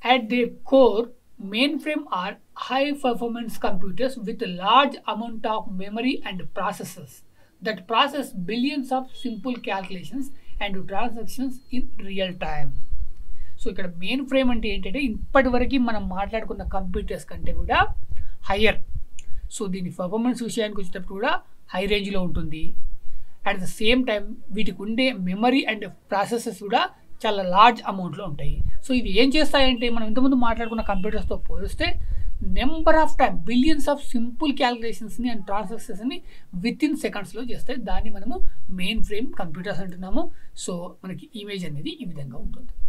At their core, mainframe are high performance computers with a large amount of memory and processors that process billions of simple calculations and transactions in real time. So ఇక్కడ mainframe అంటే ఏంటంటే ఇప్పటి వరకు మనం మాట్లాడుకున్న computers కంటే కూడా higher so దీని పర్ఫార్మెన్స్ విషయానికి వచ్చేటప్పుడు కూడా హై రేంజ్లో ఉంటుంది అట్ ద సేమ్ టైం వీటికి ఉండే మెమరీ అండ్ ప్రాసెసెస్ కూడా చాలా లార్జ్ అమౌంట్లో ఉంటాయి సో ఇవి ఏం చేస్తాయంటే మనం ఇంతకుముందు మాట్లాడుకున్న కంప్యూటర్స్తో పోలిస్తే number of time billions of simple క్యాలిక్యులేషన్స్ని అండ్ ట్రాన్సాక్షన్స్ని విత్ ఇన్ సెకండ్స్లో చేస్తాయి దాన్ని మనము మెయిన్ ఫ్రేమ్ కంప్యూటర్స్ అంటున్నాము సో మనకి ఇమేజ్ అనేది ఈ విధంగా ఉంటుంది